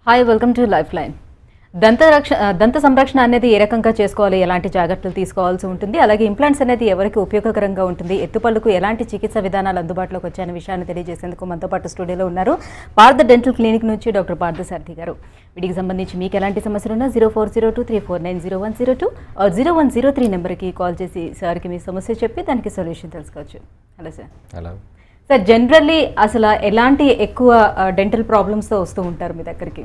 hi welcome to lifeline దంత రక్ష దంత సంరక్షణ అనేది ఏ రకంగా చేసుకోవాలి ఎలాంటి జాగ్రత్తలు తీసుకోవాల్సి ఉంటుంది అలాగే ఇంప్లాంట్స్ అనేది ఎవరికి ఉపయోగకరంగా ఉంటుంది ఎత్తుపళ్ళకు ఎలాంటి చికిత్స విధానాలు అందుబాటులోకి వచ్చాయనే విషయాన్ని తెలియజేసేందుకు మనతో పాటు స్టూడియోలో ఉన్నారు పార్థ డెంటల్ క్లినిక్ నుంచి డాక్టర్ పార్థ సారథి గారు వీటికి సంబంధించి మీకు ఎలాంటి సమస్యలు ఉన్నా zero four zero two three four nine zero one zero two zero one zero three నెంబర్కి కాల్ చేసి సార్కి మీ సమస్య చెప్పి దానికి సొల్యూషన్ తెలుసుకోవచ్చు hello sir hello sir generally అసలు ఎలాంటి ఎక్కువ డెంటల్ ప్రాబ్లమ్స్తో వస్తూ ఉంటారు మీ దగ్గరికి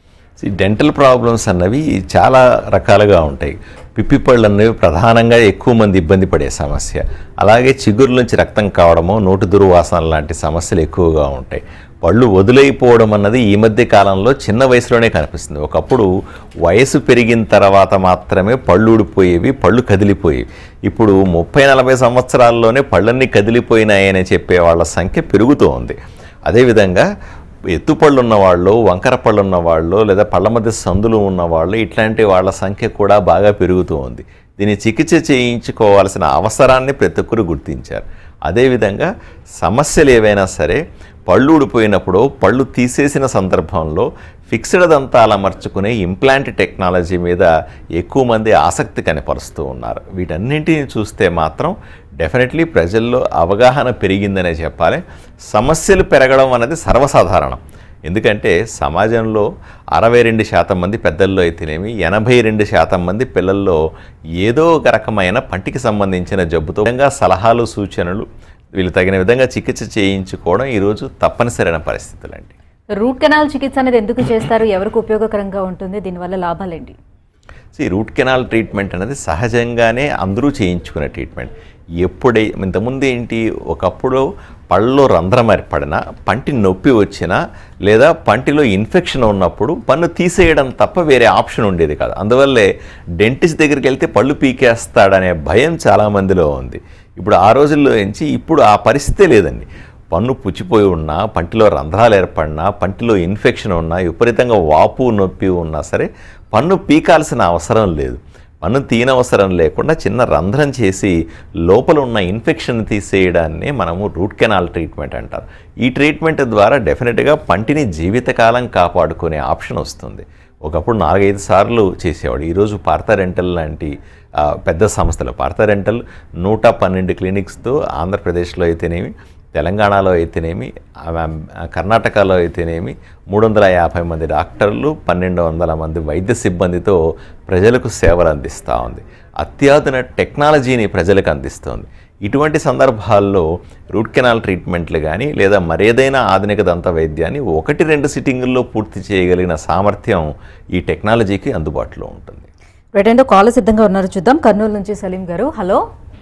ఈ డెంటల్ ప్రాబ్లమ్స్ అన్నవి చాలా రకాలుగా ఉంటాయి పిప్పి పళ్ళు అనేవి ప్రధానంగా ఎక్కువ మంది ఇబ్బంది పడే సమస్య అలాగే చిగురు నుంచి రక్తం కావడము నోటి దుర్వాసన లాంటి సమస్యలు ఎక్కువగా ఉంటాయి పళ్ళు వదిలైపోవడం అన్నది ఈ మధ్య కాలంలో చిన్న వయసులోనే కనిపిస్తుంది ఒకప్పుడు వయసు పెరిగిన తర్వాత మాత్రమే పళ్ళు ఊడిపోయేవి పళ్ళు కదిలిపోయేవి ఇప్పుడు ముప్పై నలభై సంవత్సరాల్లోనే పళ్ళన్నీ కదిలిపోయినాయని చెప్పే వాళ్ళ సంఖ్య పెరుగుతూ ఉంది అదేవిధంగా ఎత్తుపళ్ళు ఉన్నవాళ్ళు వంకర పళ్ళు ఉన్నవాళ్ళు లేదా పళ్ళ మధ్య సందులు ఉన్నవాళ్ళు ఇట్లాంటి వాళ్ళ సంఖ్య కూడా బాగా పెరుగుతూ ఉంది దీన్ని చికిత్స చేయించుకోవాల్సిన అవసరాన్ని ప్రతి ఒక్కరు గుర్తించారు అదేవిధంగా సమస్యలు ఏవైనా సరే పళ్ళు ఊడిపోయినప్పుడు పళ్ళు తీసేసిన సందర్భంలో ఫిక్స్డ్ దంతాలు అమర్చుకునే ఇంప్లాంట్ టెక్నాలజీ మీద ఎక్కువ మంది ఆసక్తి కనపరుస్తూ ఉన్నారు వీటన్నింటిని చూస్తే మాత్రం డెఫినెట్లీ ప్రజల్లో అవగాహన పెరిగిందనే చెప్పాలి సమస్యలు పెరగడం అనేది సర్వసాధారణం ఎందుకంటే సమాజంలో అరవై రెండు శాతం మంది పెద్దల్లో అయితేనేమి ఎనభై రెండు శాతం మంది పిల్లల్లో ఏదో ఒక రకమైన పంటికి సంబంధించిన జబ్బుతో విధంగా సలహాలు సూచనలు వీళ్ళు తగిన విధంగా చికిత్స చేయించుకోవడం ఈరోజు తప్పనిసరైన పరిస్థితులండి రూట్ కెనాల్ చికిత్స అనేది ఎందుకు చేస్తారు ఎవరికి ఉపయోగకరంగా ఉంటుంది దీనివల్ల లాభాలేంటి సో ఈ రూట్ కెనాల్ ట్రీట్మెంట్ అనేది సహజంగానే అందరూ చేయించుకునే ట్రీట్మెంట్ ఎప్పుడే ఇంతకుముందు ఏంటి ఒకప్పుడు పళ్ళలో రంధ్రం ఏర్పడినా పంటి నొప్పి వచ్చినా లేదా పంటిలో ఇన్ఫెక్షన్ ఉన్నప్పుడు పన్ను తీసేయడం తప్ప వేరే ఆప్షన్ ఉండేది కాదు అందువల్లే డెంటిస్ట్ దగ్గరికి వెళ్తే పళ్ళు పీకేస్తాడనే భయం చాలామందిలో ఉంది ఇప్పుడు ఆ రోజుల్లో నుంచి ఇప్పుడు ఆ పరిస్థితే లేదండి పన్ను పుచ్చిపోయి ఉన్నా పంటిలో రంధ్రాలు ఏర్పడినా పంటిలో ఇన్ఫెక్షన్ ఉన్నా విపరీతంగా వాపు నొప్పి ఉన్నా సరే పన్ను పీకాల్సిన అవసరం లేదు పన్ను తీనవసరం లేకుండా చిన్న రంధ్రం చేసి లోపల ఉన్న ఇన్ఫెక్షన్ తీసేయడాన్ని మనము రూట్ కెనాల్ ట్రీట్మెంట్ అంటారు ఈ ట్రీట్మెంట్ ద్వారా డెఫినెట్గా పంటిని జీవితకాలం కాపాడుకునే ఆప్షన్ వస్తుంది ఒకప్పుడు నాలుగైదు సార్లు చేసేవాడు ఈరోజు పార్థ రెంటల్ లాంటి ఆ, పెద్ద సంస్థలు పార్థ రెంటల్ నూట పన్నెండు క్లినిక్స్తో ఆంధ్రప్రదేశ్లో అయితేనేమి తెలంగాణలో అయితేనేమి ఆ, ఆ, కర్ణాటకలో అయితేనేమి మూడు వందల యాభై మంది డాక్టర్లు పన్నెండు వందల మంది వైద్య సిబ్బందితో ప్రజలకు సేవలు అందిస్తూ ఉంది అత్యాధున టెక్నాలజీని ప్రజలకు అందిస్తోంది ఇటువంటి సందర్భాల్లో రూట్ కెనాల్ ట్రీట్మెంట్లు కానీ లేదా మరేదైనా ఆధునిక దంత వైద్యాన్ని ఒకటి రెండు సిట్టింగుల్లో పూర్తి చేయగలిగిన సామర్థ్యం ఈ టెక్నాలజీకి అందుబాటులో ఉంటుంది రేటైందో కాల్ సిద్ధంగా ఉన్నారు చూద్దాం కర్నూలు నుంచి సలీం గారు హలో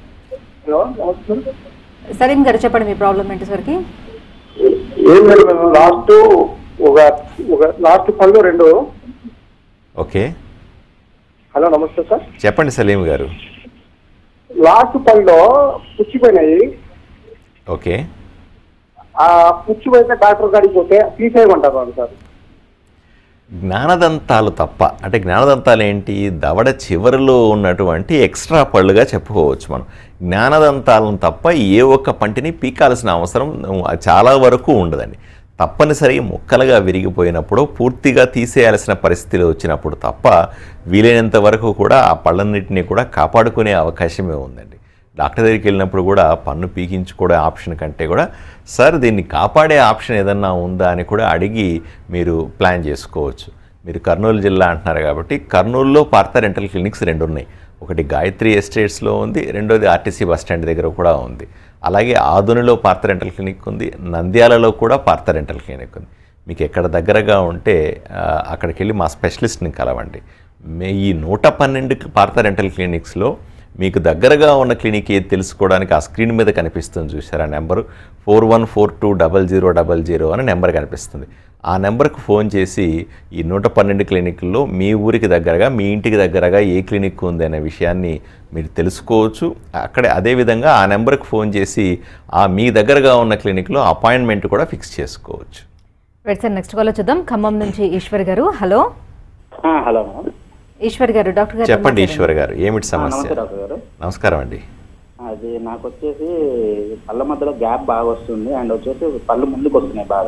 హలో నమస్తే సలీం గారు చెప్పండి మీ ప్రాబ్లం ఏంటి సార్కి ఏం లేదు మేడం లాస్ట్ ఒక ఒక లాస్ట్ పళ్ళు రెండు ఓకే హలో నమస్తే సార్ చెప్పండి సలీం గారు లాస్ట్ పళ్ళు పుచ్చిపోయినాయి ఓకే ఆ పుచ్చిపోయితే డాక్టర్ కాడికి పోతే తీసేయమంటారు వాళ్ళు సార్ జ్ఞానదంతాలు తప్ప అంటే జ్ఞానదంతాలు ఏంటి దవడ చివరిలో ఉన్నటువంటి ఎక్స్ట్రా పళ్ళుగా చెప్పుకోవచ్చు మనం జ్ఞానదంతాలను తప్ప ఏ ఒక్క పంటిని పీకాల్సిన అవసరం చాలా వరకు ఉండదండి తప్పనిసరి ముక్కలుగా విరిగిపోయినప్పుడు పూర్తిగా తీసేయాల్సిన పరిస్థితులు వచ్చినప్పుడు తప్ప వీలైనంత వరకు కూడా ఆ పళ్ళన్నింటినీ కూడా కాపాడుకునే అవకాశమే ఉందండి డాక్టర్ దగ్గరికి వెళ్ళినప్పుడు కూడా పన్ను పీకించుకోవడం ఆప్షన్ కంటే కూడా సార్ దీన్ని కాపాడే ఆప్షన్ ఏదన్నా ఉందా అని కూడా అడిగి మీరు ప్లాన్ చేసుకోవచ్చు మీరు కర్నూలు జిల్లా అంటున్నారు కాబట్టి కర్నూలులో పార్థ రెంటల్ క్లినిక్స్ రెండు ఉన్నాయి ఒకటి గాయత్రి ఎస్టేట్స్లో ఉంది రెండోది ఆర్టీసీ బస్ స్టాండ్ దగ్గర కూడా ఉంది అలాగే ఆదునిలో పార్థ రెంటల్ క్లినిక్ ఉంది నంద్యాలలో కూడా పార్థ రెంటల్ క్లినిక్ ఉంది మీకు ఎక్కడ దగ్గరగా ఉంటే ఆ, అక్కడికి వెళ్ళి మా స్పెషలిస్ట్ని కలవండి మే ఈ నూట పన్నెండు పార్థ రెంటల్ క్లినిక్స్లో మీకు దగ్గరగా ఉన్న క్లినిక్ ఏది తెలుసుకోవడానికి ఆ స్క్రీన్ మీద కనిపిస్తుంది చూసారా number four one four two double zero double zero అని నెంబర్ కనిపిస్తుంది ఆ నెంబర్కి ఫోన్ చేసి ఈ నూట పన్నెండు క్లినిక్ల్లో మీ ఊరికి దగ్గరగా మీ ఇంటికి దగ్గరగా ఏ క్లినిక్ ఉంది అనే విషయాన్ని మీరు తెలుసుకోవచ్చు అక్కడే అదేవిధంగా ఆ నెంబర్కి ఫోన్ చేసి ఆ మీ దగ్గరగా ఉన్న క్లినిక్లో అపాయింట్మెంట్ కూడా ఫిక్స్ చేసుకోవచ్చు రైట్ సార్ నెక్స్ట్ కాల్ చూద్దాం ఖమ్మం నుంచి ఈశ్వర్ గారు హలో హలో మేడం ఈశ్వర్ గారు డాక్టర్ గారు చెప్పండి ఈశ్వర్ గారు ఏమిటి సమస్య నమస్తే డాక్టర్ గారు నమస్కారం అండి అది నాకు వచ్చేసి పళ్ళ మధ్యలో గ్యాప్ బాగా వస్తుంది అండ్ వచ్చేసి పళ్ళు ముందుకు వస్తున్నాయి బాగా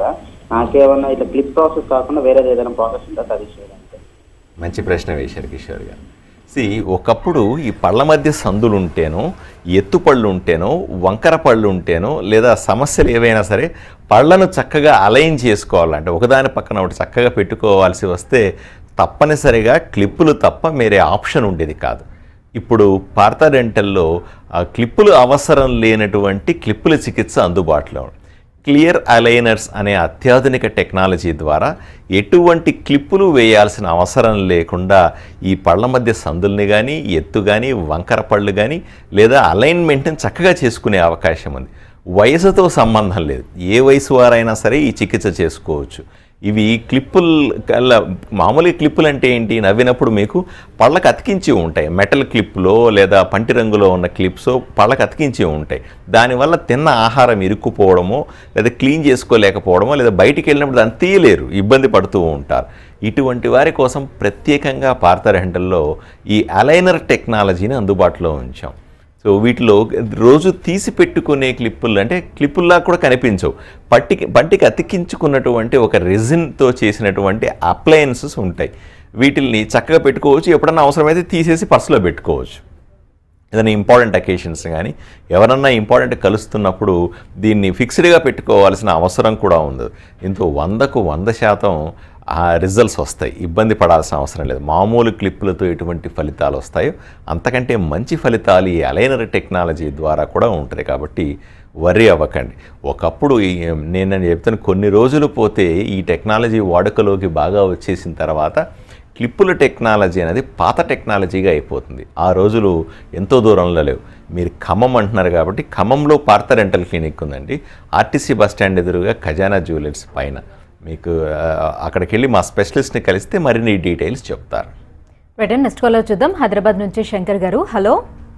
నాకేమన్నా ఇట్లా క్లిప్ ప్రాసెస్ కాకుండా వేరేది ఏదైనా ప్రాసెస్ ఉంటే సజెస్ట్ చేయడానికి మంచి ప్రశ్న వేశారు కిషోర్ గారు సి ఒకప్పుడు ఈ పళ్ళ మధ్య సందులు ఉంటేనో ఎత్తు పళ్ళు ఉంటేనో వంకర పళ్ళు ఉంటేనో లేదా సమస్యలు ఏవైనా సరే పళ్ళను చక్కగా అలైన్ చేసుకోవాలంటే ఒకదాని పక్కన ఒకటి చక్కగా పెట్టుకోవాల్సి వస్తే తప్పనిసరిగా క్లిప్పులు తప్ప వేరే ఆప్షన్ ఉండేది కాదు ఇప్పుడు పార్థా డెంటల్లో ఆ క్లిప్పులు అవసరం లేనటువంటి క్లిప్పుల చికిత్స అందుబాటులో ఉంది క్లియర్ అలైనర్స్ అనే అత్యాధునిక టెక్నాలజీ ద్వారా ఎటువంటి క్లిప్పులు వేయాల్సిన అవసరం లేకుండా ఈ పళ్ళ మధ్య సందుల్ని కానీ ఎత్తు కానీ వంకర పళ్ళు కానీ లేదా అలైన్మెంట్ని చక్కగా చేసుకునే అవకాశం ఉంది వయసుతో సంబంధం లేదు ఏ వయసు వారైనా సరే ఈ చికిత్స చేసుకోవచ్చు ఇవి క్లిప్పులు కల్లా మామూలుగా క్లిప్పులు అంటే ఏంటి నవ్వినప్పుడు మీకు పళ్ళకు అతికించి ఉంటాయి మెటల్ క్లిప్లో లేదా పంటి రంగులో ఉన్న క్లిప్స్ పళ్ళకు అతికించి ఉంటాయి దానివల్ల తిన్న ఆహారం ఇరుక్కుపోవడమో లేదా క్లీన్ చేసుకోలేకపోవడమో లేదా బయటికి వెళ్ళినప్పుడు దాన్ని తీయలేరు ఇబ్బంది పడుతూ ఉంటారు ఇటువంటి వారి కోసం ప్రత్యేకంగా పార్థరెంటల్లో ఈ అలైనర్ టెక్నాలజీని అందుబాటులో ఉంచాం సో వీటిలో రోజు తీసి పెట్టుకునే క్లిప్పులు అంటే క్లిప్పుల్లా కూడా కనిపించవు పట్టికి పంటికి అతికించుకున్నటువంటి ఒక రెజిన్తో చేసినటువంటి అప్లయన్సెస్ ఉంటాయి వీటిల్ని చక్కగా పెట్టుకోవచ్చు ఎప్పుడన్నా అవసరమైతే తీసేసి పర్సులో పెట్టుకోవచ్చు ఏదైనా ఇంపార్టెంట్ అకేషన్స్ కానీ ఎవరన్నా ఇంపార్టెంట్ కలుస్తున్నప్పుడు దీన్ని ఫిక్స్డ్గా పెట్టుకోవాల్సిన అవసరం కూడా ఉంది దీంతో వందకు వంద శాతం ఆ రిజల్ట్స్ వస్తాయి ఇబ్బంది పడాల్సిన అవసరం లేదు మామూలు క్లిప్పులతో ఎటువంటి ఫలితాలు వస్తాయో అంతకంటే మంచి ఫలితాలు ఈ అలైనర్ టెక్నాలజీ ద్వారా కూడా ఉంటుంది కాబట్టి వరి అవ్వకండి ఒకప్పుడు ఈ- నేను చెప్తాను కొన్ని రోజులు పోతే ఈ టెక్నాలజీ వాడుకలోకి బాగా వచ్చేసిన తర్వాత క్లిప్పుల టెక్నాలజీ అనేది పాత టెక్నాలజీగా అయిపోతుంది ఆ రోజులు ఎంతో దూరంలో లేవు మీరు ఖమ్మం అంటున్నారు కాబట్టి ఖమ్మంలో పార్థ రెంటల్ క్లినిక్ ఉందండి ఆర్టీసీ బస్ స్టాండ్ ఎదురుగా ఖజానా జ్యువెలర్స్ పైన మీకు ఆ, అక్కడికి వెళ్ళి మా స్పెషలిస్ట్ని కలిస్తే మరిన్ని డీటెయిల్స్ చెప్తారు వెంటనే నెక్స్ట్ కాలర్ చూద్దాం హైదరాబాద్ నుంచి శంకర్ గారు హలో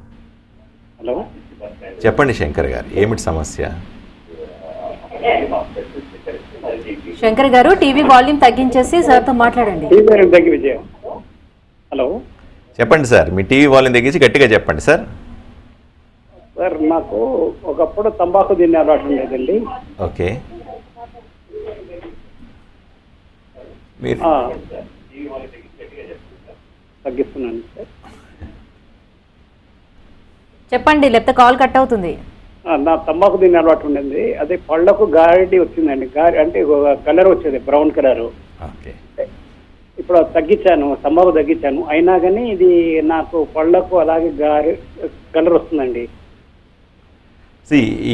హలో చెప్పండి శంకర్ గారు ఏమిటి సమస్య శంకర్ గారు టీవీ వాల్యూమ్ తగ్గించేసి సార్తో మాట్లాడండి టీవీ దగ్గర విజయం హలో చెప్పండి సార్ మీ టీవీ వాళ్ళని తగ్గించి గట్టిగా చెప్పండి సార్ సార్ నాకు ఒకప్పుడు తంబాకు తినే అలవాటు ఉండేదండి ఓకే మీరు ఆ, తగ్గిస్తున్నాను సార్ చెప్పండి లేకపోతే కాల్ కట్ అవుతుంది ఆ, నా తంబాకు తినే అలవాటు ఉండేది అదే పళ్ళకు గారెడి వచ్చిందండి గారి అంటే ఒక కలర్ వచ్చేది బ్రౌన్ కలర్ ఓకే ఇప్పుడు అది తగ్గించాను తంబాకు తగ్గించాను అయినా కానీ ఇది నాకు పళ్ళకు అలాగే గారి కలర్ వస్తుందండి సి ఈ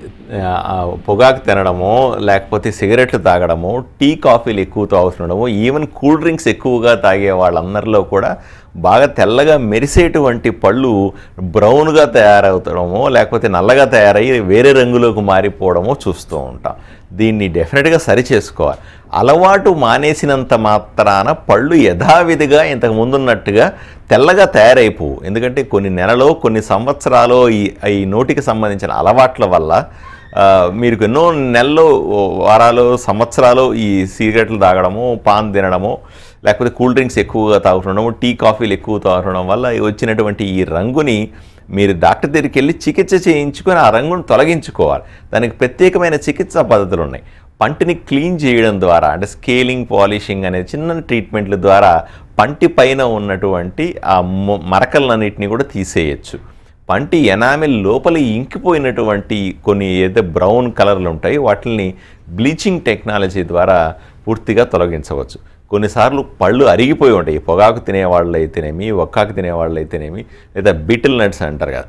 ఆ, పొగాకు తినడము లేకపోతే సిగరెట్లు తాగడము టీ కాఫీలు ఎక్కువ తాగుతుండడము ఈవెన్ కూల్ డ్రింక్స్ ఎక్కువగా తాగే వాళ్ళందరిలో కూడా బాగా తెల్లగా మెరిసేటువంటి పళ్ళు బ్రౌన్గా తయారవుతడమో లేకపోతే నల్లగా తయారయ్యి వేరే రంగులోకి మారిపోవడమో చూస్తూ ఉంటాం దీన్ని డెఫినెట్గా సరి చేసుకోవాలి అలవాటు మానేసినంత మాత్రాన పళ్ళు యథావిధిగా ఇంతకు ముందున్నట్టుగా తెల్లగా తయారైపోవు ఎందుకంటే కొన్ని నెలలో కొన్ని సంవత్సరాలు ఈ ఈ నోటికి సంబంధించిన అలవాట్ల వల్ల ఆ, మీరు ఎన్నో నెలలు వారాలు సంవత్సరాలు ఈ సిగరెట్లు తాగడము పాన్ తినడము లేకపోతే కూల్ డ్రింక్స్ ఎక్కువగా తాగుతుండడము టీ కాఫీలు ఎక్కువ తాగడం వల్ల వచ్చినటువంటి ఈ రంగుని మీరు డాక్టర్ దగ్గరికి వెళ్ళి చికిత్స చేయించుకొని ఆ రంగును తొలగించుకోవాలి దానికి ప్రత్యేకమైన చికిత్సా పద్ధతులు ఉన్నాయి పంటిని క్లీన్ చేయడం ద్వారా అంటే స్కేలింగ్ పాలిషింగ్ అనే చిన్న ట్రీట్మెంట్ల ద్వారా పంటి పైన ఉన్నటువంటి ఆ మొ- మరకలన్నిటిని కూడా తీసేయచ్చు పంటి ఎనామిల్ లోపల ఇంకిపోయినటువంటి కొన్ని ఏదైతే బ్రౌన్ కలర్లు ఉంటాయి వాటిని బ్లీచింగ్ టెక్నాలజీ ద్వారా పూర్తిగా తొలగించవచ్చు కొన్నిసార్లు పళ్ళు అరిగిపోయి ఉంటాయి ఈ పొగాకు తినేవాళ్ళు అయితేనేమి ఒక్కాకు తినేవాళ్ళు అయితేనేమి లేదా బీటిల్ నట్స్ అంటారు కదా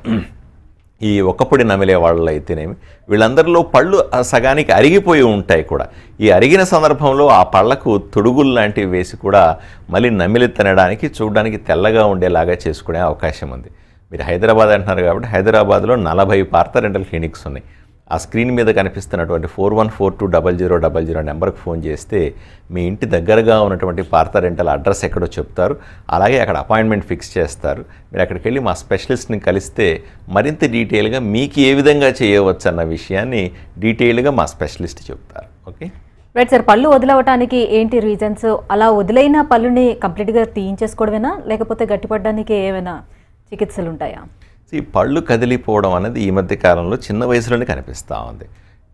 ఈ ఒక్కపొడి నమిలే వాళ్ళు అయితేనేమి వీళ్ళందరిలో పళ్ళు ఆ సగానికి అరిగిపోయి ఉంటాయి కూడా ఈ అరిగిన సందర్భంలో ఆ పళ్ళకు తొడుగులు లాంటివి వేసి కూడా మళ్ళీ నమిలి తినడానికి చూడడానికి తెల్లగా ఉండేలాగా చేసుకునే అవకాశం ఉంది మీరు హైదరాబాద్ అంటున్నారు కాబట్టి హైదరాబాద్లో నలభై పార్థ రెంటల్ క్లినిక్స్ ఉన్నాయి ఆ స్క్రీన్ మీద కనిపిస్తున్నటువంటి four one four two double zero double zero నెంబర్కి ఫోన్ చేస్తే మీ ఇంటి దగ్గరగా ఉన్నటువంటి పార్థ రెంటల్ అడ్రస్ ఎక్కడో చెప్తారు అలాగే అక్కడ అపాయింట్మెంట్ ఫిక్స్ చేస్తారు మీరు అక్కడికి వెళ్ళి మా స్పెషలిస్ట్ని కలిస్తే మరింత డీటెయిల్గా మీకు ఏ విధంగా చేయవచ్చు అన్న విషయాన్ని డీటెయిల్గా మా స్పెషలిస్ట్ చెప్తారు ఓకే రైట్ సార్ పళ్ళు వదిలవటానికి ఏంటి రీజన్స్ అలా వదిలైన పళ్ళుని కంప్లీట్గా తీయించేసుకోవడమేనా లేకపోతే గట్టిపడడానికి ఏమైనా చికిత్సలు ఉంటాయా ఈ పళ్ళు కదిలిపోవడం అనేది ఈ మధ్య కాలంలో చిన్న వయసులోనే కనిపిస్తూ ఉంది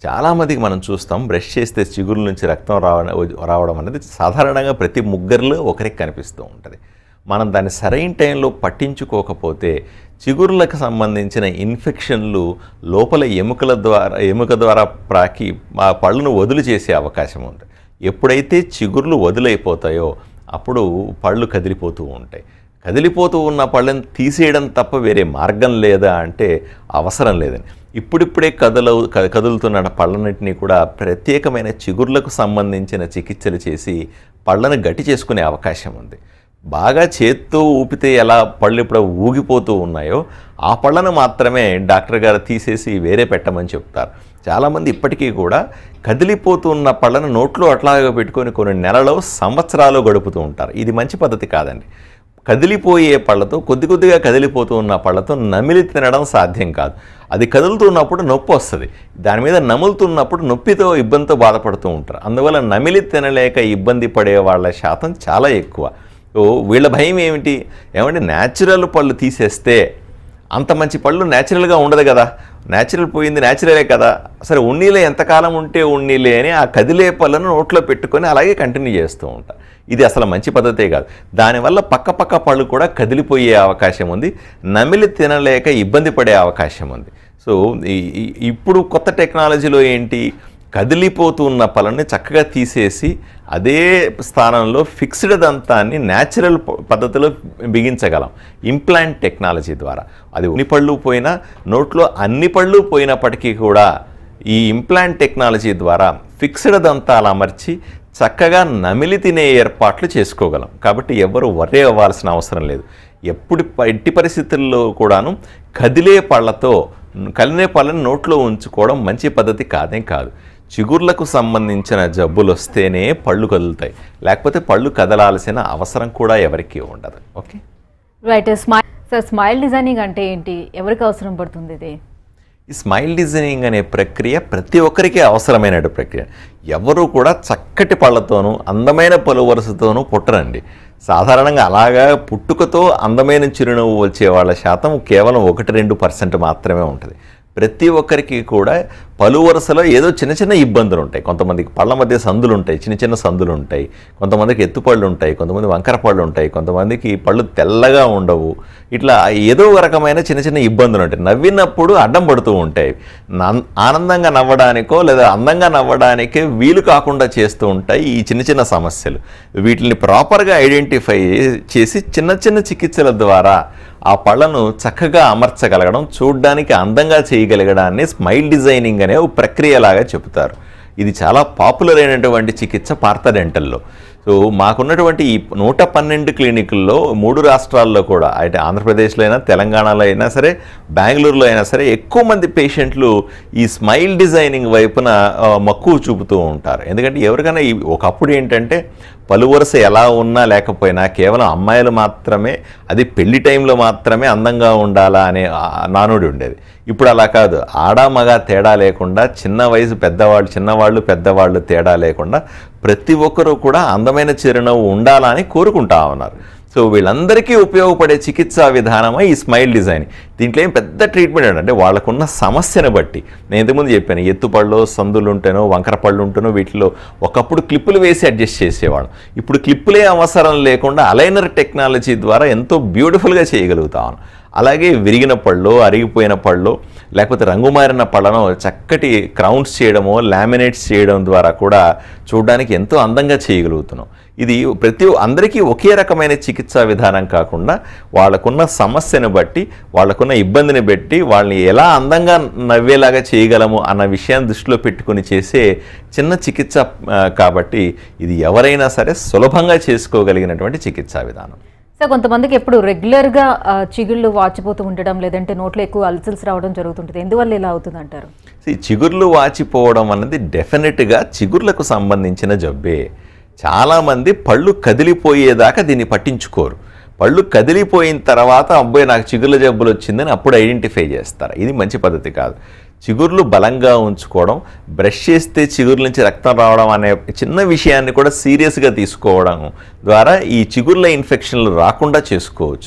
చాలామందికి మనం చూస్తాం బ్రష్ చేస్తే చిగురు నుంచి రక్తం రావడం రావడం అనేది సాధారణంగా ప్రతి ముగ్గురిలో ఒకరికి కనిపిస్తూ ఉంటుంది మనం దాన్ని సరైన టైంలో పట్టించుకోకపోతే చిగుర్లకు సంబంధించిన ఇన్ఫెక్షన్లు లోపల ఎముకల ద్వారా ఎముక ద్వారా ప్రాకి మా పళ్ళను వదులు చేసే అవకాశం ఉంది ఎప్పుడైతే చిగుర్లు వదులైపోతాయో అప్పుడు పళ్ళు కదిలిపోతూ ఉంటాయి కదిలిపోతూ ఉన్న పళ్ళని తీసేయడం తప్ప వేరే మార్గం లేదా అంటే అవసరం లేదని ఇప్పుడిప్పుడే కదలు క- కదులుతున్న పళ్ళన్నింటినీ కూడా ప్రత్యేకమైన చిగుర్లకు సంబంధించిన చికిత్సలు చేసి పళ్ళను గట్టి చేసుకునే అవకాశం ఉంది బాగా చేత్తో ఊపితే ఎలా పళ్ళు ఇప్పుడు ఊగిపోతూ ఉన్నాయో ఆ పళ్ళను మాత్రమే డాక్టర్ గారు తీసేసి వేరే పెట్టమని చెప్తారు చాలామంది ఇప్పటికీ కూడా కదిలిపోతున్న పళ్ళను నోట్లో అట్లాగా పెట్టుకొని కొన్ని నెలలో సంవత్సరాలు గడుపుతూ ఉంటారు ఇది మంచి పద్ధతి కాదండి కదిలిపోయే పళ్ళతో కొద్ది కొద్దిగా కదిలిపోతూ ఉన్న పళ్ళతో నమిలి తినడం సాధ్యం కాదు అది కదులుతున్నప్పుడు నొప్పి వస్తుంది దాని మీద నములుతున్నప్పుడు నొప్పితో ఇబ్బందితో బాధపడుతూ ఉంటారు అందువల్ల నమిలి తినలేక ఇబ్బంది పడే వాళ్ళ శాతం చాలా ఎక్కువ ఓ వీళ్ళ భయం ఏమిటి ఏమంటే న్యాచురల్ పళ్ళు తీసేస్తే అంత మంచి పళ్ళు న్యాచురల్గా ఉండదు కదా న్యాచురల్ పోయింది న్యాచురలే కదా సరే ఉన్నీలే ఎంతకాలం ఉంటే ఉన్నీలే అని ఆ కదిలే పళ్ళను నోట్లో పెట్టుకొని అలాగే కంటిన్యూ చేస్తూ ఉంటా ఇది అసలు మంచి పద్ధతే కాదు దానివల్ల పక్క పక్క పళ్ళు కూడా కదిలిపోయే అవకాశం ఉంది నమిలి తినలేక ఇబ్బంది పడే అవకాశం ఉంది సో ఈ- ఈ- ఇప్పుడు కొత్త టెక్నాలజీలో ఏంటి కదిలిపోతున్న పళ్ళని చక్కగా తీసేసి అదే స్థానంలో ఫిక్స్డ్ దంతాన్ని న్యాచురల్ ప- పద్ధతిలో బిగించగలం ఇంప్లాంట్ టెక్నాలజీ ద్వారా అది ఉన్ని పళ్ళు పోయినా నోట్లో అన్ని పళ్ళు పోయినప్పటికీ కూడా ఈ ఇంప్లాంట్ టెక్నాలజీ ద్వారా ఫిక్స్డ్ దంతాలు అమర్చి చక్కగా నమిలి తినే ఏర్పాట్లు చేసుకోగలం కాబట్టి ఎవరు వర్రే అవ్వాల్సిన అవసరం లేదు ఎప్పుడు ప- ఎట్టి పరిస్థితుల్లో కూడాను కదిలే పళ్ళతో కలినే పళ్ళని నోట్లో ఉంచుకోవడం మంచి పద్ధతి కాదేం కాదు చిగుర్లకు సంబంధించిన జబ్బులు వస్తేనే పళ్ళు కదులుతాయి లేకపోతే పళ్ళు కదలాల్సిన అవసరం కూడా ఎవరికీ ఉండదు okay right smile sir smile designing అంటే ఏంటి ఎవరికి అవసరం పడుతుంది ఇది ఈ స్మైల్ డిజైనింగ్ అనే ప్రక్రియ ప్రతి ఒక్కరికి అవసరమైన ప్రక్రియ ఎవరు కూడా చక్కటి పళ్ళతోనూ అందమైన పలు వరుసతోనూ పుట్టరండి సాధారణంగా అలాగా పుట్టుకతో అందమైన చిరునవ్వు వచ్చే వాళ్ళ శాతం కేవలం ఒకటి రెండు పర్సెంట్ మాత్రమే ఉంటుంది ప్రతి ఒక్కరికి కూడా పలు వరుసలో ఏదో చిన్న చిన్న ఇబ్బందులు ఉంటాయి కొంతమందికి పళ్ళ మధ్య సందులు ఉంటాయి చిన్న చిన్న సందులు ఉంటాయి కొంతమందికి ఎత్తుపళ్ళు ఉంటాయి కొంతమంది వంకర పళ్ళు ఉంటాయి కొంతమందికి పళ్ళు తెల్లగా ఉండవు ఇట్లా ఏదో ఒక రకమైన చిన్న చిన్న ఇబ్బందులు ఉంటాయి నవ్వినప్పుడు అడ్డం పడుతూ ఉంటాయి నన్- ఆనందంగా నవ్వడానికో లేదా అందంగా నవ్వడానికే వీలు కాకుండా చేస్తూ ఉంటాయి ఈ చిన్న చిన్న సమస్యలు వీటిని ప్రాపర్గా ఐడెంటిఫై చేసి చిన్న చిన్న చికిత్సల ద్వారా ఆ పళ్ళను చక్కగా అమర్చగలగడం చూడ్డానికి అందంగా చేయగలగడాన్ని స్మైల్ డిజైనింగ్ అనే ఒక ప్రక్రియలాగా చెబుతారు ఇది చాలా పాపులర్ అయినటువంటి చికిత్స పార్థ డెంటల్లో సో మాకున్నటువంటి ఈ నూట పన్నెండు క్లినికుల్లో మూడు రాష్ట్రాల్లో కూడా అయితే ఆంధ్రప్రదేశ్లో అయినా తెలంగాణలో అయినా సరే బెంగళూరులో అయినా సరే ఎక్కువ మంది పేషెంట్లు ఈ స్మైల్ డిజైనింగ్ వైపున ఆ, మక్కువ చూపుతూ ఉంటారు ఎందుకంటే ఎవరికైనా ఈ ఒకప్పుడు ఏంటంటే పలు వరుస ఎలా ఉన్నా లేకపోయినా కేవలం అమ్మాయిలు మాత్రమే అది పెళ్లి టైంలో మాత్రమే అందంగా ఉండాలా అనే ఆ నానుడి ఉండేది ఇప్పుడు అలా కాదు ఆడ మగ తేడా లేకుండా చిన్న వయసు పెద్దవాళ్ళు చిన్నవాళ్ళు పెద్దవాళ్ళు తేడా లేకుండా ప్రతి ఒక్కరూ కూడా అందమైన చిరునవ్వు ఉండాలని కోరుకుంటా ఉన్నారు సో వీళ్ళందరికీ ఉపయోగపడే చికిత్సా విధానమే ఈ స్మైల్ డిజైన్ దీంట్లో ఏం పెద్ద ట్రీట్మెంట్ అంటే వాళ్ళకున్న సమస్యను బట్టి నేను ఇంతకుముందు చెప్పాను ఎత్తుపళ్ళు సందులు ఉంటేనో వంకర పళ్ళు ఉంటేనో వీటిలో ఒకప్పుడు క్లిప్పులు వేసి అడ్జస్ట్ చేసేవాళ్ళం ఇప్పుడు క్లిప్పులే అవసరం లేకుండా అలైనర్ టెక్నాలజీ ద్వారా ఎంతో బ్యూటిఫుల్గా చేయగలుగుతాం అలాగే విరిగిన పళ్ళు అరిగిపోయిన పళ్ళు లేకపోతే రంగు మారిన పళ్ళను చక్కటి క్రౌన్స్ చేయడమో లామినేట్స్ చేయడం ద్వారా కూడా చూడడానికి ఎంతో అందంగా చేయగలుగుతున్నాం ఇది ప్రతి అందరికీ ఒకే రకమైన చికిత్సా విధానం కాకుండా వాళ్ళకున్న సమస్యను బట్టి వాళ్ళకున్న ఇబ్బందిని బట్టి వాళ్ళని ఎలా అందంగా నవ్వేలాగా చేయగలము అన్న విషయాన్ని దృష్టిలో పెట్టుకుని చేసే చిన్న చికిత్స ఆ, కాబట్టి ఇది ఎవరైనా సరే సులభంగా చేసుకోగలిగినటువంటి చికిత్సా విధానం సో కొంతమందికి ఎప్పుడు రెగ్యులర్గా ఆ, చిగుళ్ళు వాచిపోతూ ఉండడం లేదంటే నోట్లో ఎక్కువ అల్సల్స్ రావడం జరుగుతుంటుంది ఎందువల్ల ఇలా అవుతుంది అంటారు ఈ చిగుర్లు వాచిపోవడం అన్నది డెఫినెట్గా చిగుర్లకు సంబంధించిన జబ్బే చాలామంది పళ్ళు కదిలిపోయేదాకా దీన్ని పట్టించుకోరు పళ్ళు కదిలిపోయిన తర్వాత అబ్బాయి నాకు చిగుర్ల జబ్బులు వచ్చిందని అప్పుడు ఐడెంటిఫై చేస్తారు ఇది మంచి పద్ధతి కాదు చిగుర్లు బలంగా ఉంచుకోవడం బ్రష్ చేస్తే చిగుర్ల నుంచి రక్తం రావడం అనే చిన్న విషయాన్ని కూడా సీరియస్గా తీసుకోవడం ద్వారా ఈ చిగుర్ల ఇన్ఫెక్షన్లు రాకుండా చేసుకోవచ్చు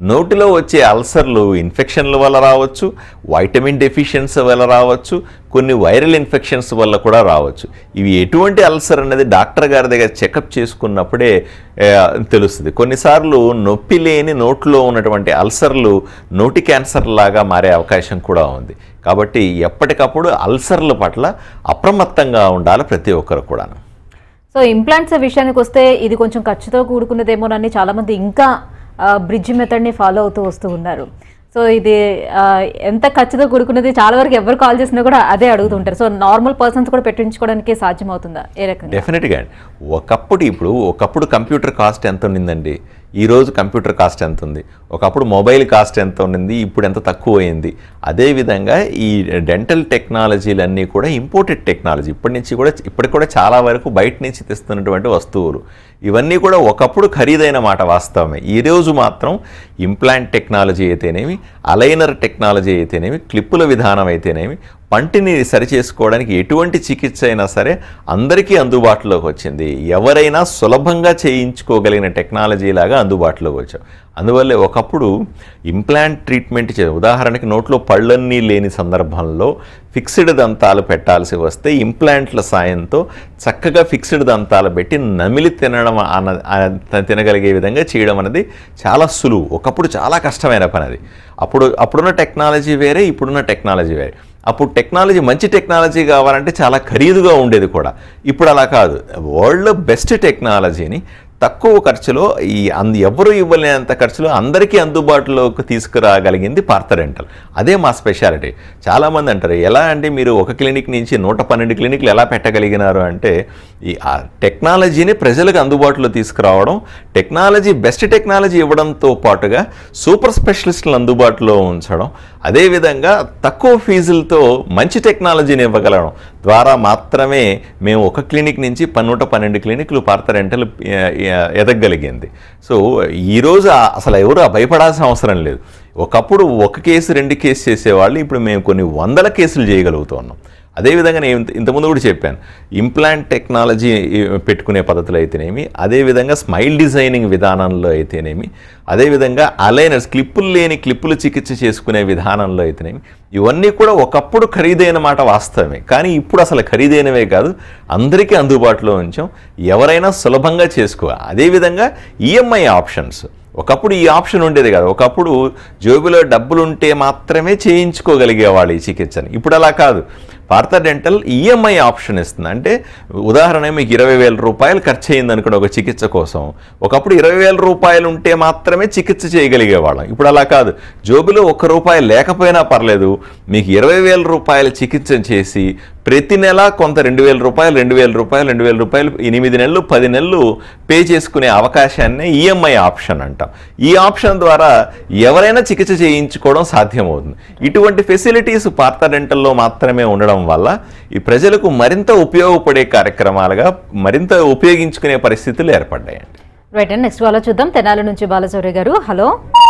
నోటిలో వచ్చే అల్సర్లు ఇన్ఫెక్షన్ల వల్ల రావచ్చు వైటమిన్ డెఫిషియన్సీ వల్ల రావచ్చు కొన్ని వైరల్ ఇన్ఫెక్షన్స్ వల్ల కూడా రావచ్చు ఇవి ఎటువంటి అల్సర్ అనేది డాక్టర్ గారి దగ్గర చెకప్ చేసుకున్నప్పుడే ఆ, తెలుస్తుంది కొన్నిసార్లు నొప్పి లేని నోట్లో ఉన్నటువంటి అల్సర్లు నోటి క్యాన్సర్ లాగా మారే అవకాశం కూడా ఉంది కాబట్టి ఎప్పటికప్పుడు అల్సర్ల పట్ల అప్రమత్తంగా ఉండాలి ప్రతి ఒక్కరు కూడాను సో ఇంప్లాంట్స్ విషయానికి వస్తే ఇది కొంచెం ఖర్చుతో కూడుకున్నదేమోనని చాలా మంది ఇంకా బ్రిడ్జ్ మెథడ్ని ఫాలో అవుతూ వస్తూ ఉన్నారు సో ఇది ఆ, ఎంత ఖర్చుతో కూడుకున్నది చాలా వరకు ఎవరు కాల్ చేసినా కూడా అదే అడుగుతుంటారు సో నార్మల్ పర్సన్స్ కూడా పెట్టించుకోవడానికి సాధ్యమవుతుందా ఏ రకంగా డెఫినెట్గా అండి ఒకప్పుడు ఇప్పుడు ఒకప్పుడు కంప్యూటర్ కాస్ట్ ఎంత ఉండిందండి ఈ రోజు కంప్యూటర్ కాస్ట్ ఎంత ఉంది ఒకప్పుడు మొబైల్ కాస్ట్ ఎంత ఉండింది ఇప్పుడు ఎంత తక్కువ అయింది అదేవిధంగా ఈ డెంటల్ టెక్నాలజీలన్నీ కూడా ఇంపోర్టెడ్ టెక్నాలజీ ఇప్పటి నుంచి కూడా ఇప్పటికి కూడా చాలా వరకు బయట నుంచి తెస్తున్నటువంటి వస్తువులు ఇవన్నీ కూడా ఒకప్పుడు ఖరీదైన మాట వాస్తవమే ఈ రోజు మాత్రం ఇంప్లాంట్ టెక్నాలజీ అయితేనేమి అలైనర్ టెక్నాలజీ అయితేనేమి క్లిప్పుల విధానం అయితేనేమి పంటిని సరిచేసుకోవడానికి ఎటువంటి చికిత్స అయినా సరే అందరికీ అందుబాటులోకి వచ్చింది ఎవరైనా సులభంగా చేయించుకోగలిగిన టెక్నాలజీ లాగా అందుబాటులోకి వచ్చాం అందువల్లే ఒకప్పుడు ఇంప్లాంట్ ట్రీట్మెంట్ చే ఉదాహరణకి నోట్లో పళ్ళన్నీ లేని సందర్భంలో ఫిక్స్డ్ దంతాలు పెట్టాల్సి వస్తే ఇంప్లాంట్ల సాయంతో చక్కగా ఫిక్స్డ్ దంతాలు పెట్టి నమిలి తినడం అన్న ఆ- తినగలిగే విధంగా చేయడం అనేది చాలా సులువు ఒకప్పుడు చాలా కష్టమైన పని అది అప్పుడు అప్పుడున్న టెక్నాలజీ వేరే ఇప్పుడున్న టెక్నాలజీ వేరే అప్పుడు టెక్నాలజీ మంచి టెక్నాలజీ కావాలంటే చాలా ఖరీదుగా ఉండేది కూడా ఇప్పుడు అలా కాదు వరల్డ్లో బెస్ట్ టెక్నాలజీని తక్కువ ఖర్చులో ఈ అంద ఎవరు ఇవ్వలేనంత ఖర్చులో అందరికీ అందుబాటులోకి తీసుకురాగలిగింది పార్థరెంటల్ అదే మా స్పెషాలిటీ చాలామంది అంటారు ఎలా అంటే మీరు ఒక క్లినిక్ నుంచి నూట పన్నెండు క్లినిక్లు ఎలా పెట్టగలిగినారు అంటే ఈ ఆ టెక్నాలజీని ప్రజలకు అందుబాటులో తీసుకురావడం టెక్నాలజీ బెస్ట్ టెక్నాలజీ ఇవ్వడంతో పాటుగా సూపర్ స్పెషలిస్టులు అందుబాటులో ఉంచడం అదేవిధంగా తక్కువ ఫీజులతో మంచి టెక్నాలజీని ఇవ్వగలడం ద్వారా మాత్రమే మేము ఒక క్లినిక్ నుంచి పన్నూట పన్నెండు క్లినిక్లు పార్థరెంటల్ ఎదగగలిగింది సో ఈరోజు ఆ- అసలు ఎవరు ఆ భయపడాల్సిన అవసరం లేదు ఒకప్పుడు ఒక కేసు రెండు కేసు చేసేవాళ్ళు ఇప్పుడు మేము కొన్ని వందల కేసులు చేయగలుగుతున్నాం అదేవిధంగా నేను ఇంత- ఇంతకుముందు కూడా చెప్పాను ఇంప్లాంట్ టెక్నాలజీ పెట్టుకునే పద్ధతులు అయితేనేమి అదేవిధంగా స్మైల్ డిజైనింగ్ విధానంలో అయితేనేమి అదేవిధంగా అలైనర్స్ క్లిప్పులు లేని క్లిప్పులు చికిత్స చేసుకునే విధానంలో అయితేనేమి ఇవన్నీ కూడా ఒకప్పుడు ఖరీదైన మాట వాస్తవమే కానీ ఇప్పుడు అసలు ఖరీదైనవే కాదు అందరికీ అందుబాటులో ఉంచాం ఎవరైనా సులభంగా చేసుకోవాలి అదేవిధంగా ఈఎంఐ ఆప్షన్స్ ఒకప్పుడు ఈ ఆప్షన్ ఉండేది కాదు ఒకప్పుడు జేబులో డబ్బులు ఉంటే మాత్రమే చేయించుకోగలిగేవాళ్ళు ఈ చికిత్సని ఇప్పుడు అలా కాదు పార్థ డెంటల్ ఈఎంఐ ఆప్షన్ ఇస్తుంది అంటే ఉదాహరణ మీకు ఇరవై వేల రూపాయలు ఖర్చు అయింది అనుకోండి ఒక చికిత్స కోసం ఒకప్పుడు ఇరవై వేల రూపాయలు ఉంటే మాత్రమే చికిత్స చేయగలిగేవాళ్ళం ఇప్పుడు అలా కాదు జోబులో ఒక్క రూపాయి లేకపోయినా పర్లేదు మీకు ఇరవై వేల రూపాయల చికిత్స చేసి ప్రతి నెల కొంత రెండు వేల రూపాయలు రెండు వేల రూపాయలు రెండు వేల రూపాయలు ఎనిమిది నెలలు పది నెలలు పే చేసుకునే అవకాశాన్ని ఈఎంఐ ఆప్షన్ అంటాం ఈ ఆప్షన్ ద్వారా ఎవరైనా చికిత్స చేయించుకోవడం సాధ్యమవుతుంది ఇటువంటి ఫెసిలిటీస్ పార్థ డెంటల్లో మాత్రమే ఉండడం వల్ల ఈ ప్రజలకు మరింత ఉపయోగపడే కార్యక్రమాలుగా మరింత ఉపయోగించుకునే పరిస్థితులు ఏర్పడ్డాయండి రైట్ అండ్ నెక్స్ట్ వాళ్ళ చూద్దాం తెనాలి నుంచి Balachowri garu hello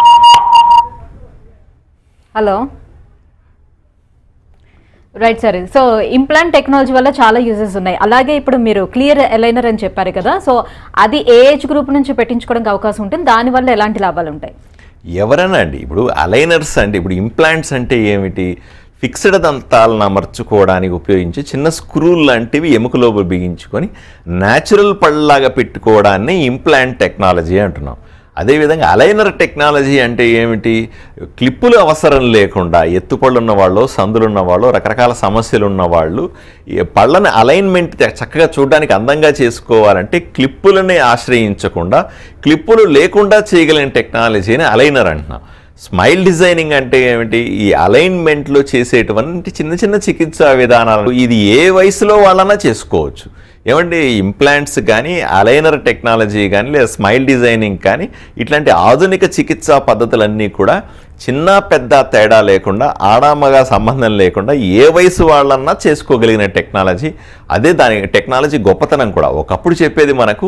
hello right సరే సో ఇంప్లాంట్ టెక్నాలజీ వల్ల చాలా యూజెస్ ఉన్నాయి అలాగే ఇప్పుడు మీరు క్లియర్ ఎలైనర్ అని చెప్పారు కదా సో అది ఏ ఏజ్ గ్రూప్ నుంచి పెట్టించుకోవడానికి అవకాశం ఉంటుంది దానివల్ల ఎలాంటి లాభాలు ఉంటాయి ఎవరైనా అండి ఇప్పుడు అలైనర్స్ అంటే ఇప్పుడు ఇంప్లాంట్స్ అంటే ఏమిటి ఫిక్స్డ్ దంతాలను అమర్చుకోవడానికి ఉపయోగించి చిన్న స్క్రూలు లాంటివి ఎముకలో బిగించుకొని న్యాచురల్ పళ్ళలాగా పెట్టుకోవడాన్ని ఇంప్లాంట్ టెక్నాలజీ అంటున్నాం అదేవిధంగా అలైనర్ టెక్నాలజీ అంటే ఏమిటి క్లిప్పులు అవసరం లేకుండా ఎత్తుపళ్ళు ఉన్నవాళ్ళు సందులు ఉన్నవాళ్ళు రకరకాల సమస్యలు ఉన్నవాళ్ళు ఈ పళ్ళని అలైన్మెంట్ చక్కగా చూడడానికి అందంగా చేసుకోవాలంటే క్లిప్పులని ఆశ్రయించకుండా క్లిప్పులు లేకుండా చేయగలిగిన టెక్నాలజీని అలైనర్ అంటున్నాం స్మైల్ డిజైనింగ్ అంటే ఏమిటి ఈ అలైన్మెంట్లో చేసేటువంటి చిన్న చిన్న చికిత్సా విధానాలు ఇది ఏ వయసులో వాళ్ళన్నా చేసుకోవచ్చు ఏమంటే ఇంప్లాంట్స్ కానీ అలైనర్ టెక్నాలజీ కానీ లేదా స్మైల్ డిజైనింగ్ కానీ ఇట్లాంటి ఆధునిక చికిత్సా పద్ధతులన్నీ కూడా చిన్న పెద్ద తేడా లేకుండా ఆడామగా సంబంధం లేకుండా ఏ వయసు వాళ్ళన్నా చేసుకోగలిగిన టెక్నాలజీ అదే దాని టెక్నాలజీ గొప్పతనం కూడా ఒకప్పుడు చెప్పేది మనకు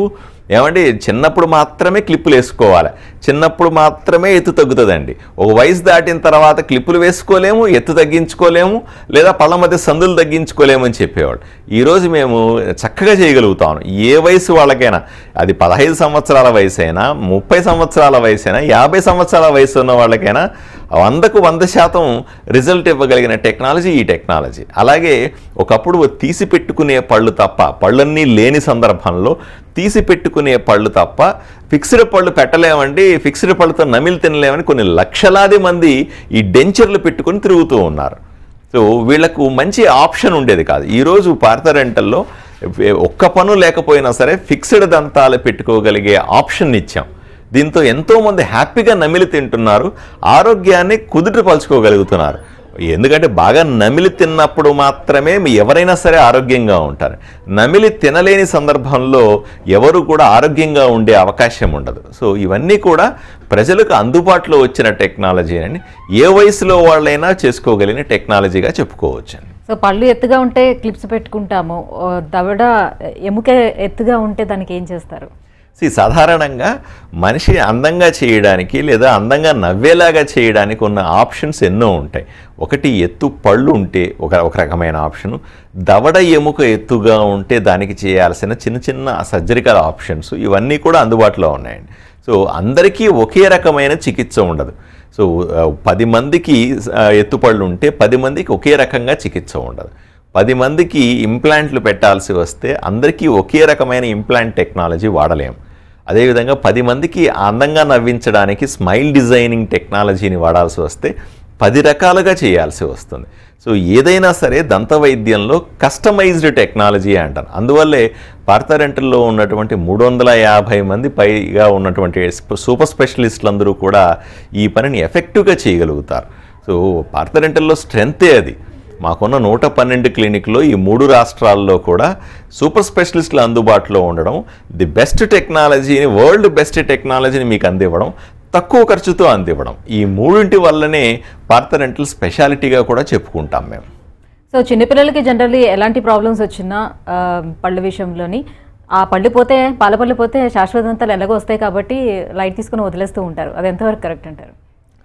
ఏమండి చిన్నప్పుడు మాత్రమే క్లిప్పులు వేసుకోవాలి చిన్నప్పుడు మాత్రమే ఎత్తు తగ్గుతుందండి ఒక వయసు దాటిన తర్వాత క్లిప్పులు వేసుకోలేము ఎత్తు తగ్గించుకోలేము లేదా పళ్ళ మధ్య సందులు తగ్గించుకోలేము అని చెప్పేవాడు ఈరోజు మేము చక్కగా చేయగలుగుతాం ఏ వయసు వాళ్ళకైనా అది పదహైదు సంవత్సరాల వయసు అయినా ముప్పై సంవత్సరాల వయసు అయినా యాభై సంవత్సరాల వయసు ఉన్న వాళ్ళకైనా వందకు వంద శాతం రిజల్ట్ ఇవ్వగలిగిన టెక్నాలజీ ఈ టెక్నాలజీ అలాగే ఒకప్పుడు తీసి పెట్టుకునే పళ్ళు తప్ప పళ్ళన్నీ లేని సందర్భంలో తీసి పెట్టుకునే పళ్ళు తప్ప ఫిక్స్డ్ పళ్ళు పెట్టలేమండి ఫిక్స్డ్ పళ్ళతో నమిలి తినలేమని కొన్ని లక్షలాది మంది ఈ డెంచర్లు పెట్టుకొని తిరుగుతూ ఉన్నారు సో వీళ్ళకు మంచి ఆప్షన్ ఉండేది కాదు ఈరోజు భారత రెంటల్లో ఒక్క పను లేకపోయినా సరే ఫిక్స్డ్ దంతాలు పెట్టుకోగలిగే ఆప్షన్ ఇచ్చాం దీంతో ఎంతోమంది హ్యాపీగా నమిలి తింటున్నారు ఆరోగ్యాన్ని కుదుటపలుచుకోగలుగుతున్నారు ఎందుకంటే బాగా నమిలి తిన్నప్పుడు మాత్రమే మీ ఎవరైనా సరే ఆరోగ్యంగా ఉంటారు నమిలి తినలేని సందర్భంలో ఎవరు కూడా ఆరోగ్యంగా ఉండే అవకాశం ఉండదు సో ఇవన్నీ కూడా ప్రజలకు అందుబాటులో వచ్చిన టెక్నాలజీ అని ఏ వయసులో వాళ్ళైనా చేసుకోగలిగిన టెక్నాలజీగా చెప్పుకోవచ్చండి సో పళ్ళు ఎత్తుగా ఉంటే క్లిప్స్ పెట్టుకుంటాము ఓ దవడ ఎముక ఎత్తుగా ఉంటే దానికి ఏం చేస్తారు See, సాధారణంగా మనిషి అందంగా చేయడానికి లేదా అందంగా నవ్వేలాగా చేయడానికి ఉన్న ఆప్షన్స్ ఎన్నో ఉంటాయి ఒకటి ఎత్తు పళ్ళు ఉంటే ఒక ఒక రకమైన ఆప్షను దవడ ఎముక ఎత్తుగా ఉంటే దానికి చేయాల్సిన చిన్న చిన్న సర్జరికల్ ఆప్షన్స్ ఇవన్నీ కూడా అందుబాటులో ఉన్నాయండి సో అందరికీ ఒకే రకమైన చికిత్స ఉండదు సో ఆ, పది మందికి ఆ, ఎత్తుపళ్ళు ఉంటే పది మందికి ఒకే రకంగా చికిత్స ఉండదు పది మందికి ఇంప్లాంట్లు పెట్టాల్సి వస్తే అందరికీ ఒకే రకమైన ఇంప్లాంట్ టెక్నాలజీ వాడలేం అదేవిధంగా పది మందికి అందంగా నవ్వించడానికి స్మైల్ డిజైనింగ్ టెక్నాలజీని వాడాల్సి వస్తే పది రకాలుగా చేయాల్సి వస్తుంది సో ఏదైనా సరే దంత వైద్యంలో కస్టమైజ్డ్ టెక్నాలజీ అంటారు అందువల్లే పార్థరెంటల్లో ఉన్నటువంటి మూడు వందల యాభై మంది పైగా ఉన్నటువంటి స్ప- సూపర్ స్పెషలిస్టులు అందరూ కూడా ఈ పనిని ఎఫెక్టివ్గా చేయగలుగుతారు సో పార్థరెంటల్లో స్ట్రెంతే అది మాకున్న నూట పన్నెండు క్లినిక్లో ఈ మూడు రాష్ట్రాల్లో కూడా సూపర్ స్పెషలిస్టులు అందుబాటులో ఉండడం ది బెస్ట్ టెక్నాలజీని వరల్డ్ బెస్ట్ టెక్నాలజీని మీకు అందివ్వడం తక్కువ ఖర్చుతో అందివ్వడం ఈ మూడింటి వల్లనే పార్థరెంటల్ స్పెషాలిటీగా కూడా చెప్పుకుంటాం మేము సో చిన్నపిల్లలకి జనరల్లీ ఎలాంటి ప్రాబ్లమ్స్ వచ్చినా ఆ, పళ్ళ విషయంలోని ఆ పళ్ళు పోతే పాల పళ్ళు పోతే శాశ్వతంతాలు ఎలాగో వస్తాయి కాబట్టి లైట్ తీసుకుని వదిలేస్తూ ఉంటారు అది ఎంతవరకు కరెక్ట్ అంటారు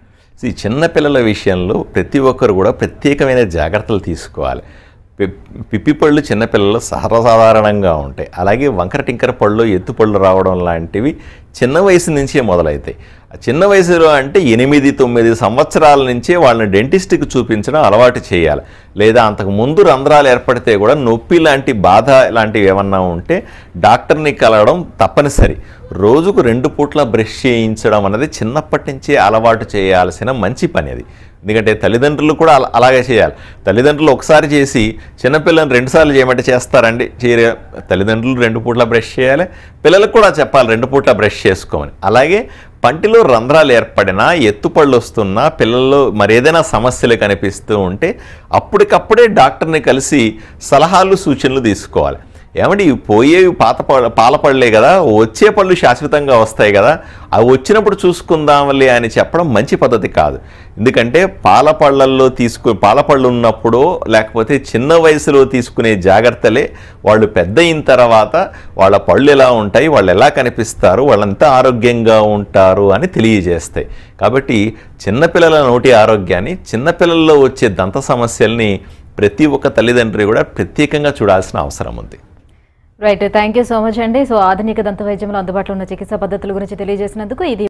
ఈ చిన్నపిల్లల విషయంలో ప్రతి ఒక్కరు కూడా ప్రత్యేకమైన జాగ్రత్తలు తీసుకోవాలి పి- పిప్పి పళ్ళు చిన్నపిల్లలు సర్వసాధారణంగా ఉంటాయి అలాగే వంకర టింకర పళ్ళు ఎత్తు పళ్ళు రావడం లాంటివి చిన్న వయసు నుంచే మొదలవుతాయి ఆ చిన్న వయసులో అంటే ఎనిమిది తొమ్మిది సంవత్సరాల నుంచే వాళ్ళని డెంటిస్ట్కి చూపించడం అలవాటు చేయాలి లేదా అంతకు ముందు రంధ్రాలు ఏర్పడితే కూడా నొప్పి లాంటి బాధ లాంటివి ఏమన్నా ఉంటే డాక్టర్ని కలవడం తప్పనిసరి రోజుకు రెండు పూట్ల బ్రష్ చేయించడం అనేది చిన్నప్పటి నుంచే అలవాటు చేయాల్సిన మంచి పని అది ఎందుకంటే తల్లిదండ్రులు కూడా అలా- అలాగే చేయాలి తల్లిదండ్రులు ఒకసారి చేసి చిన్నపిల్లల్ని రెండుసార్లు చేయమంటే చేస్తారండి చేయరు తల్లిదండ్రులు రెండు పూట్ల బ్రష్ చేయాలి పిల్లలకు కూడా చెప్పాలి రెండు పూట్ల బ్రష్ చేసుకోమని అలాగే పంటిలో రంధ్రాలు ఏర్పడినా ఎత్తుపళ్ళు వస్తున్నా పిల్లల్లో మరేదైనా సమస్యలు కనిపిస్తూ ఉంటే అప్పటికప్పుడే డాక్టర్ని కలిసి సలహాలు సూచనలు తీసుకోవాలి ఏమండి ఇవి పోయేవి పాత ప పాల పళ్ళే కదా వచ్చే పళ్ళు శాశ్వతంగా వస్తాయి కదా అవి వచ్చినప్పుడు చూసుకుందాంలే అని చెప్పడం మంచి పద్ధతి కాదు ఎందుకంటే పాల పళ్ళల్లో తీసుకు పాల పళ్ళు ఉన్నప్పుడు లేకపోతే చిన్న వయసులో తీసుకునే జాగ్రత్తలే వాళ్ళు పెద్ద అయిన తర్వాత వాళ్ళ పళ్ళు ఎలా ఉంటాయి వాళ్ళు ఎలా కనిపిస్తారు వాళ్ళంతా ఆరోగ్యంగా ఉంటారు అని తెలియజేస్తాయి కాబట్టి చిన్నపిల్లల నోటి ఆరోగ్యాన్ని చిన్నపిల్లల్లో వచ్చే దంత సమస్యల్ని ప్రతి ఒక్క తల్లిదండ్రి కూడా ప్రత్యేకంగా చూడాల్సిన అవసరం ఉంది right thank you so much అండి సో ఆధునిక దంత వైద్యంలో అందుబాటులో ఉన్న చికిత్సా పద్ధతుల గురించి తెలియజేసినందుకు ఇది